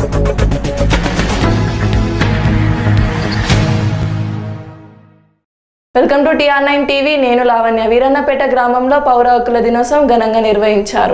Welcome to TR nine TV నేను లావణ్య వీరన్నపేట గ్రామంలో పౌర హక్కుల దినోత్సవం ఘనంగా నిర్వహించారు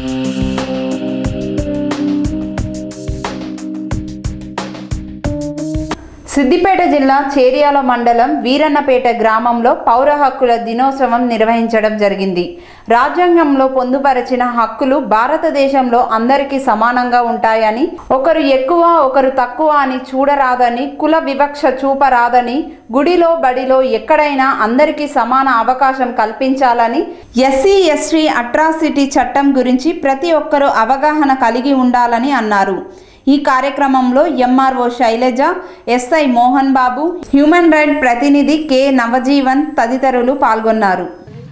సిద్దిపేట జిల్లా చేర్యాల మండలం వీరన్నపేట గ్రామంలో పౌర హక్కుల దినోత్సవం నిర్వహించడం జరిగింది రాజ్యాంగంలో పొందుపరిచిన హక్కులు భారతదేశంలో అందరికీ సమానంగా ఉంటాయని ఒకరు ఎక్కువ ఒకరు తక్కువ అని చూడరాదని కుల వివక్ష చూపరాదని గుడిలో బడిలో ఎక్కడైనా అందరికీ సమాన అవకాశం కల్పించాలని ఎస్సీ ఎస్టీ అట్రాసిటీ చట్టం గురించి ప్రతి ఒక్కరూ అవగాహన కలిగి ఉండాలని అన్నారు ఈ కార్యక్రమంలో MRO Shailaja SI Mohan Babu human right ప్రతినిధి కె నవజీవన్ తదితరులు పాల్గొన్నారు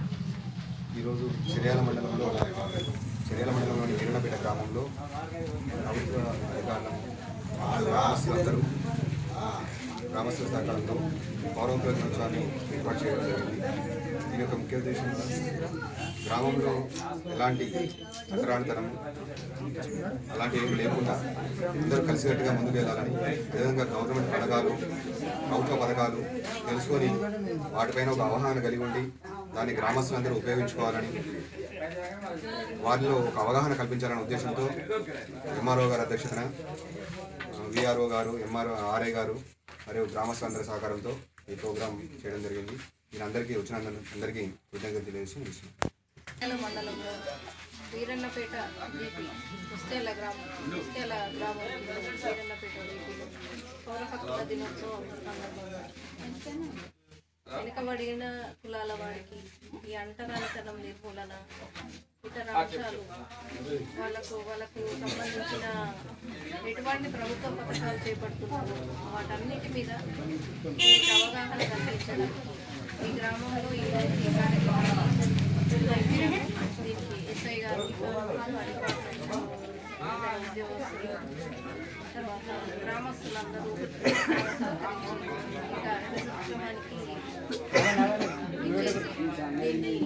ఈరోజు చర్యాల మండలంలో చర్యాల మండలంలోని వీరనపేట గ్రామంలో ప్రభుత్వ అధికారులు గ్రామస్తులందరూ గ్రామస్తుల సహకారంతో పౌరవంతుల దినోత్సవాన్ని ఏర్పాటు చేయడం జరిగింది దీని యొక్క ముఖ్య ఉద్దేశం గ్రామంలో ఎలాంటి అతరానితనం అలాంటి ఏమి లేకుండా అందరూ కలిసికట్టుగా ముందుకు వెళ్ళాలని అదేవిధంగా గవర్నమెంట్ పథకాలు ప్రభుత్వ పథకాలు తెలుసుకొని వాటిపైన ఒక అవగాహన కలిగి ఉండి దాన్ని గ్రామస్తులందరూ ఉపయోగించుకోవాలని వారిలో ఒక అవగాహన కల్పించాలనే ఉద్దేశంతో ఎంఆర్ఓ గారి అధ్యక్షతన విఆర్ఓ గారు ఎంఆర్ఓ ఆర్ఐ గారు మరియు గ్రామస్తులందరి సహకారంతో ఈ ప్రోగ్రాం చేయడం జరిగింది వీరందరికీ వచ్చిన అందరికీ కృతజ్ఞతలు తెలియజేసి ముగిస్తున్నాను. మండల మండలంలో వీరన్నపేట జీపీ కుస్తేల గ్రామం కుస్తేల గ్రామం వీరన్నపేట జీపీలో పౌర హక్కుల దినోత్సవం సందర్భంగా వెనుకబడిన కులాల వారికి ఈ అంటరానితనం నిర్మూలన ఇతర అంశాలు వాళ్ళకు వాళ్ళకు సంబంధించిన ఎటువంటి ప్రభుత్వ పథకాలు చేపడుతున్నారు వాటన్నిటి మీద వీరికి అవగాహన కల్పించడానికి ఈ గ్రామంలో ఈ రోజు ఈ కార్యక్రమం నిర్వహించాము. దీనికి ఎస్ఐ గారు మా డిపార్ట్మెంట్ ఇతర ఉద్యోగస్తులు తర్వాత గ్రామస్తులందరూ సహకరించి ఈ కార్యక్రమానికి విచ్చేసి దీన్ని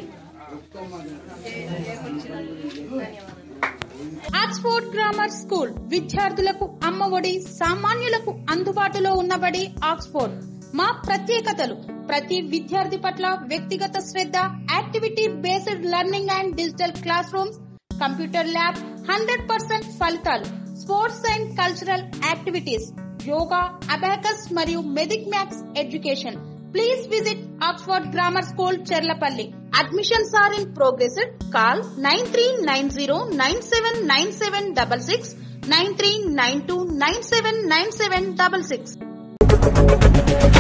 చే- చేపట్టినందుకు ధన్యవాదాలు ఆక్స్ఫోర్డ్ గ్రామర్ స్కూల్ విద్యార్థులకు అమ్మఒడి సామాన్యులకు అందుబాటులో ఉన్నబడి ఆక్స్ఫోర్డ్ మా ప్రత్యేకతలు ప్రతి విద్యార్థి పట్ల వ్యక్తిగత శ్రద్ధ activity based learning and digital classrooms computer lab hundred percent ఫలితాలు sports and cultural activities yoga abacus మరియు మెదిక్ maths education please visit Oxford grammar school Cherlapally admissions are in progress call nine three nine zero nine seven nine seven double six nine three nine two nine seven nine seven double six